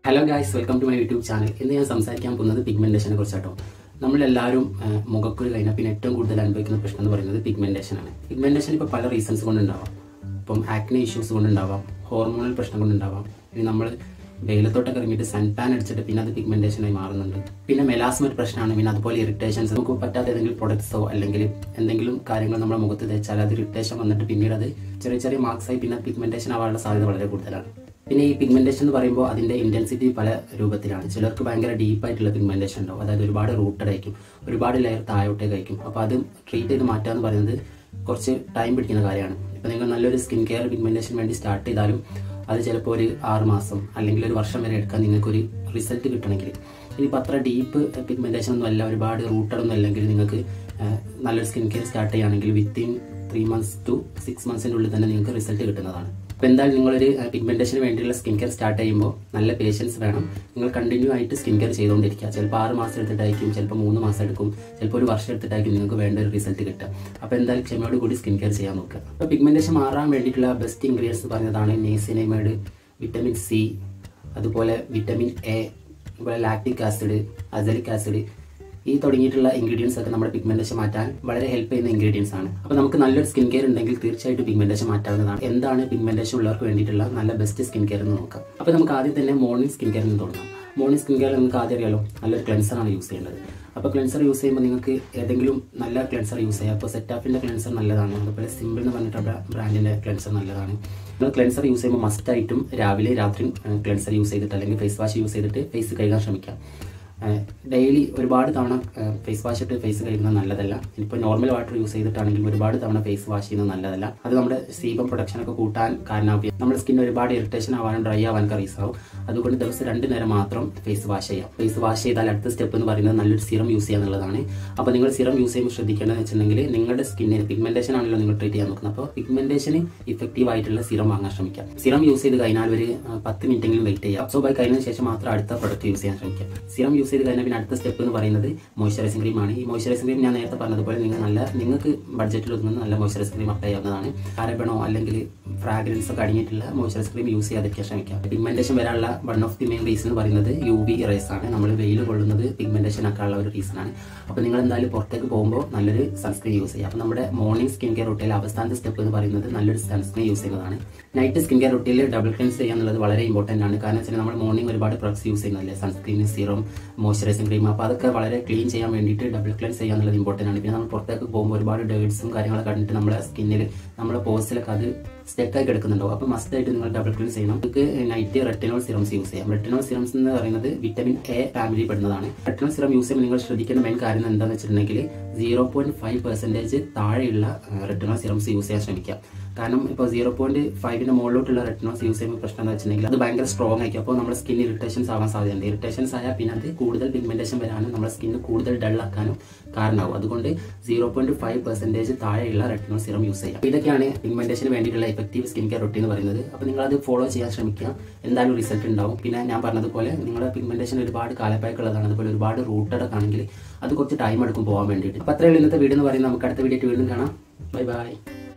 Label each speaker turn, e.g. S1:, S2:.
S1: hello guys welcome to my YouTube channel ഇന്ന് ഞാൻ സംസാരിക്കാൻ പോകുന്നത് പിഗ്മെന്റേഷനെ കുറിച്ചാട്ടോ നമ്മളെല്ലാവരും ആ, മുഖക്കുരു കഴിഞ്ഞാൽ പിന്നെ ഏറ്റവും കൂടുതൽ അനുഭവിക്കുന്ന പ്രശ്നം എന്ന് പറയുന്നത് പിഗ്മെന്റേഷൻ ആണ് പിഗ്മെന്റേഷൻ ഇപ്പോൾ പല റീസൺസ് കൊണ്ടുണ്ടാവാം ഇപ്പം ആക്നെ ഇഷ്യൂസ് കൊണ്ടുണ്ടാവാം ഹോർമോണൽ പ്രശ്നം കൊണ്ടുണ്ടാവാം ഇനി നമ്മൾ വെയിലത്തോട്ടൊക്കെ ഇറങ്ങിയിട്ട് സൺ പാൻ അടിച്ചിട്ട് പിന്നെ അത് പിഗ്മെന്റേഷനായി മാറുന്നുണ്ട് പിന്നെ മെലാസ്മ ഒരു പ്രശ്നമാണ് പിന്നെ അതുപോലെ ഇറിറ്റേഷൻസ് നമുക്ക് പറ്റാത്ത ഏതെങ്കിലും പ്രൊഡക്ട്സോ അല്ലെങ്കിൽ എന്തെങ്കിലും കാര്യങ്ങൾ നമ്മുടെ മുഖത്ത് തേച്ചാൽ അത് ഇറിറ്റേഷൻ വന്നിട്ട് പിന്നീട് അത് ചെറിയ ചെറിയ മാർക്സ് ആയി പിന്നെ പിഗ്മെന്റേഷൻ ആവാനുള്ള സാധ്യത വളരെ കൂടുതലാണ് പിന്നെ ഈ പിഗ്മെന്റേഷൻ എന്ന് പറയുമ്പോൾ അതിന്റെ ഇന്റൻസിറ്റി പല രൂപത്തിലാണ് ചിലർക്ക് ഭയങ്കര ഡീപ്പായിട്ടുള്ള പിഗ്മെന്റേഷൻ ഉണ്ടാവും അതായത് ഒരുപാട് റൂട്ടഡ് ആയിരിക്കും ഒരുപാട് ലെയർ താഴോട്ടേക്ക് ആയിരിക്കും അപ്പോൾ അത് ട്രീറ്റ് ചെയ്ത് മാറ്റുക എന്ന് പറയുന്നത് കുറച്ച് ടൈം പിടിക്കുന്ന കാര്യമാണ് ഇപ്പം നിങ്ങൾ നല്ലൊരു സ്കിൻ കെയർ പിഗ്മെന്റേഷൻ വേണ്ടി സ്റ്റാർട്ട് ചെയ്താലും അത് ചിലപ്പോൾ ഒരു ആറ് മാസം അല്ലെങ്കിൽ ഒരു വർഷം വരെ എടുക്കാൻ നിങ്ങൾക്കൊരു റിസൾട്ട് കിട്ടണമെങ്കിൽ ഇനിയിപ്പോൾ അത്ര ഡീപ്പ് പിഗ്മെന്റേഷൻ ഒന്നും അല്ല ഒരുപാട് റൂട്ടഡ് ഒന്നും അല്ലെങ്കിൽ നിങ്ങൾക്ക് ആ, നല്ലൊരു സ്കിൻ കെയർ സ്റ്റാർട്ട് ചെയ്യുകയാണെങ്കിൽ within three months to six മന്ത്സിൻ്റെ ഉള്ളിൽ തന്നെ നിങ്ങൾക്ക് റിസൾട്ട് കിട്ടുന്നതാണ് അപ്പോൾ എന്തായാലും നിങ്ങളൊരു പിഗ്മെന്റേഷന് വേണ്ടിയുള്ള സ്കിൻ കെയർ സ്റ്റാർട്ട് ചെയ്യുമ്പോൾ നല്ല പേഷ്യൻസ് വേണം നിങ്ങൾ കണ്ടിന്യൂ ആയിട്ട് സ്കിൻ കെയർ ചെയ്തുകൊണ്ടിരിക്കുക ചിലപ്പോൾ ആറ് മാസം എടുത്തിട്ടായിരിക്കും ചിലപ്പോൾ മൂന്ന് മാസം എടുക്കും ചിലപ്പോൾ ഒരു വർഷം എടുത്തിട്ടായിരിക്കും നിങ്ങൾക്ക് വേണ്ട ഒരു റിസൾട്ട് കിട്ടുക അപ്പോൾ എന്തായാലും ക്ഷമയോട് കൂടി സ്കിൻ കെയർ ചെയ്യാൻ നോക്കുക അപ്പോൾ പിഗ്മെന്റേഷൻ മാറാൻ വേണ്ടിയിട്ടുള്ള ബെസ്റ്റ് ഇൻഗ്രീഡിയൻസ് പറഞ്ഞതാണ് നേസിനൈമേഡ് വിറ്റമിൻ സി അതുപോലെ വിറ്റമിൻ എ അതുപോലെ ലാക്ടിക് ആസിഡ് അസലിക് ആസിഡ് ഈ തുടങ്ങിയിട്ടുള്ള ഇൻഗ്രീഡിയൻസ് ഒക്കെ നമ്മുടെ പിഗ്മെന്റേഷൻ മാറ്റാൻ വളരെ ഹെൽപ്പ് ചെയ്യുന്ന ഇൻഗ്രീഡിയൻസ് ആണ് അപ്പോൾ നമുക്ക് നല്ലൊരു സ്കിൻ കെയർ ഉണ്ടെങ്കിൽ തീർച്ചയായിട്ടും പിഗ്മെന്റേഷൻ മാറ്റാവുന്നതാണ് എന്താണ് പിഗ്മെന്റേഷൻ ഉള്ളവർക്ക് വേണ്ടിയിട്ടുള്ള നല്ല ബെസ്റ്റ് സ്കിൻ കെയർ എന്ന് നോക്കാം അപ്പോൾ നമുക്ക് ആദ്യം തന്നെ മോർണിംഗ് സ്കിൻ കെയർ നിന്ന് തുടങ്ങാം മോർണിംഗ് സ്കിൻ കെയർ നിങ്ങൾക്ക് ആദ്യം അറിയാലോ നല്ലൊരു ക്ലെൻസർ ആണ് യൂസ് ചെയ്യേണ്ടത് അപ്പോൾ ക്ലെൻസർ യൂസ് ചെയ്യുമ്പോൾ നിങ്ങൾക്ക് ഏതെങ്കിലും നല്ല ക്ലെൻസർ യൂസ് ചെയ്യാം അപ്പോൾ സെറ്റാഫിൻ്റെ ക്ലെൻസർ നല്ലതാണ് അതുപോലെ സിമ്പിൾ എന്ന് പറഞ്ഞിട്ടുള്ള ബ്രാൻഡിൻ്റെ ക്ലെൻസർ നല്ലതാണ് നിങ്ങൾ ക്ലെൻസർ യൂസ് ചെയ്യുമ്പോൾ മസ്റ്റ് ആയിട്ടും രാവിലെ രാത്രി ക്ലെൻസർ യൂസ് ചെയ്തിട്ട് അല്ലെങ്കിൽ ഫേസ് വാഷ് യൂസ് ചെയ്തിട്ട് ഫേസ് കഴുകാൻ ശ്രമിക്കാം ഡെയിലി ഒരുപാട് തവണ ഫേസ് വാഷ് ഇട്ട് ഫേസ് കഴുകുന്നത് നല്ലതല്ല ഇപ്പോൾ നോർമൽ വാട്ടർ യൂസ് ചെയ്തിട്ടാണെങ്കിൽ ഒരുപാട് തവണ ഫേസ് വാഷ് ചെയ്യുന്നത് നല്ലതല്ല അത് നമ്മുടെ സീബം പ്രൊഡക്ഷൻ ഒക്കെ കൂട്ടാൻ കാരണമാവും നമ്മുടെ സ്കിൻ ഒരുപാട് ഇറിറ്റേഷൻ ആവാനും ഡ്രൈ ആവാനൊക്കെ റീസ് ആവും അതുകൊണ്ട് ദിവസം രണ്ട് നേരം മാത്രം ഫേസ് വാഷ് ചെയ്യാം ഫേസ് വാഷ് ചെയ്താൽ അടുത്ത സ്റ്റെപ്പ് എന്ന് പറയുന്നത് നല്ലൊരു സിറം യൂസ് ചെയ്യുക എന്നുള്ളതാണ് അപ്പോൾ നിങ്ങൾ സിറം യൂസ് ചെയ്യുമ്പോൾ ശ്രദ്ധിക്കേണ്ടതെന്ന് വെച്ചിട്ടുണ്ടെങ്കിൽ നിങ്ങളുടെ സ്കിന്നിന് പിഗ്മെന്റേഷൻ ആണല്ലോ നിങ്ങൾ ട്രീറ്റ് ചെയ്യാൻ നോക്കുന്നത് അപ്പോൾ പിഗ്മെന്റേഷന് ഇഫക്റ്റീവ് ആയിട്ടുള്ള സിറം വാങ്ങാൻ ശ്രമിക്കാം സിറം യൂസ് ചെയ്ത് കഴിഞ്ഞാൽ ഒരു ആ, പത്ത് മിനിറ്റെങ്കിലും വെയിറ്റ് ചെയ്യാം സോ ബൈ കഴിഞ്ഞതിന് ശേഷം മാത്രം അടുത്ത പ്രൊഡക്റ്റ് യൂസ് ചെയ്യാൻ ശ്രമിക്കാം സിറം യൂസ് ചെയ്ത് കഴിഞ്ഞാൽ പിന്നെ അടുത്ത സ്റ്റെപ്പ് എന്ന് പറയുന്നത് മോയ്സ്ചറൈസിംഗ് ക്രീം ആണ് ഈ മോയ്സ്ചറൈസിംഗ് ക്രീം ഞാൻ നേരത്തെ പറഞ്ഞതുപോലെ നിങ്ങൾ നല്ല നിങ്ങൾക്ക് ബഡ്ജറ്റിൽ ഒതുങ്ങുന്ന നല്ല മോയ്സ്ചറൈസിംഗ് ക്രീം അപ്ലൈ ചെയ്യാവുന്നതാണ് പാരബണോ അല്ലെങ്കിൽ ഫ്രാഗ്രൻസ് ഒക്കെ അടങ്ങിയിട്ടുള്ള മോയ്സ്ചറൈസിംഗ് ക്രീം യൂസ് ചെയ്യാതിരിക്കാൻ ശ്രമിക്കാം പിഗ്മെന്റേഷൻ വരാനുള്ള one of the main reason എന്ന് പറയുന്നത് യു വി റേസ് ആണ് നമ്മൾ വെയിൽ കൊള്ളുന്നത് പിഗ്മെന്റേഷൻ ഒക്കെ ഉള്ള ഒരു റീസൺ ആണ് അപ്പോൾ നിങ്ങൾ എന്തായാലും പുറത്തേക്ക് പോകുമ്പോൾ നല്ലൊരു സൺസ്ക്രീൻ യൂസ് ചെയ്യുക അപ്പോൾ നമ്മുടെ മോർണിംഗ് സ്കിൻ കെയർ റൂട്ടിലെ അവസാനത്തെ സ്റ്റെപ്പ് എന്ന് പറയുന്നത് നല്ലൊരു സൺസ്ക്രീൻ യൂസ് ചെയ്യുന്നതാണ് നൈറ്റ് സ്കിൻ കെയർ റൂട്ടിൽ ഡബിൾ ക്ലെൻസ് ചെയ്യുക എന്നുള്ളത് വളരെ ഇമ്പോർട്ടൻ്റ് ആണ് കാരണം വെച്ചാൽ നമ്മൾ മോർണിംഗ് ഒരുപാട് പ്രൊഡക്ട്സ് യൂസ് ചെയ്യുന്നതല്ലേ സൺസ്ക്രീൻ സീറം മോയ്സ്ചറൈസിംഗ് ക്രീം അപ്പോൾ അതൊക്കെ വളരെ ക്ലീൻ ചെയ്യാൻ വേണ്ടിയിട്ട് ഡബിൾ ക്ലെൻസ് ചെയ്യുക എന്നുള്ളത് ഇമ്പോർട്ടൻ്റ് ആണ് പിന്നെ നമ്മൾ പുറത്തേക്ക് പോകുമ്പോൾ ഒരുപാട് ഡേർട്സും കാര്യങ്ങളൊക്കെ കണ്ടിട്ട് നമ്മുടെ സ്കിന്നിൽ നമ്മുടെ പോസ്റ്റിലൊക്കെ അത് സ്റ്റെക്കായി കിടക്കുന്നുണ്ടാവും അപ്പോൾ മസ്റ്റ് ആയിട്ട് നിങ്ങൾ ഡബിൾ ക്ലീൻ ചെയ്യണം നിങ്ങൾക്ക് നൈറ്റ് റെറ്റിനോൾ സിറംസ് യൂസ് ചെയ്യാം റെറ്റിനോൾ സിറംസ് എന്ന് പറയുന്നത് വിറ്റമിൻ എ ഫാമിലി പെടുന്നതാണ് റെറ്റിനോൾ സിറം യൂസ് ചെയ്യുമ്പോൾ നിങ്ങൾ ശ്രദ്ധിക്കേണ്ട മെയിൻ കാര്യം എന്താണെന്ന് വെച്ചിട്ടുണ്ടെങ്കിൽ സീറോ പോയിന്റ് ഫൈവ് പെർസെൻറ്റേജ് താഴെയുള്ള റെറ്റിനോൾ സിറംസ് യൂസ് ചെയ്യാൻ ശ്രമിക്കാം കാരണം ഇപ്പോൾ സീറോ പോയിന്റ് ഫൈവിന് മുകളിലോട്ടുള്ള റെറ്റിനോൾസ് യൂസ് ചെയ്യുമ്പോൾ പ്രശ്നം എന്താ വെച്ചിട്ടുണ്ടെങ്കിൽ അത് ഭയങ്കര സ്ട്രോങ് ആയിരിക്കും അപ്പോൾ നമ്മുടെ സ്കിൻ ഇറിറ്റേഷൻസ് ആവാൻ സാധ്യതയുണ്ട് ഇറിറ്റേഷൻസ് ആയാൽ പിന്നെ അത് കൂടുതൽ പിഗ്മെന്റേഷൻ വരാനും നമ്മുടെ സ്കിന്ന് കൂടുതൽ ഡൾ ആക്കാനും കാരണമാവും അതുകൊണ്ട് സീറോ പോയിന്റ് ഫൈവ് പെർസെൻറ്റേജ് താഴെയുള്ള റെറ്റിനോൾ സിറം യൂസ് ചെയ്യാം ഇതൊക്കെയാണ് പിഗ്മെന്റേഷന് വേണ്ടിയിട്ടുള്ള എഫക്റ്റീവ് സ്കിൻ കെയർ റൊട്ടീൻ എന്ന് പറയുന്നത് അപ്പോൾ നിങ്ങൾ അത് ഫോളോ ചെയ്യാൻ ശ്രമിക്കുക എന്തായാലും റിസൾട്ട് ഉണ്ടാവും പിന്നെ ഞാൻ പറഞ്ഞതുപോലെ നിങ്ങളുടെ പിഗ്മെന്റേഷൻ ഒരുപാട് കാലപ്പായ്ക്കുള്ളതാണ് അതുപോലെ ഒരുപാട് റൂട്ടഡ് ഒക്കെ ആണെങ്കിൽ അത് കുറച്ച് ടൈം എടുക്കും പോകാൻ വേണ്ടിയിട്ട് അപ്പോൾ അത്രയുള്ള ഇന്നത്തെ വീഡിയോ എന്ന് പറയുന്നത് നമുക്ക് അടുത്ത വീഡിയോ വീണ്ടും കാണാം ബൈ ബൈ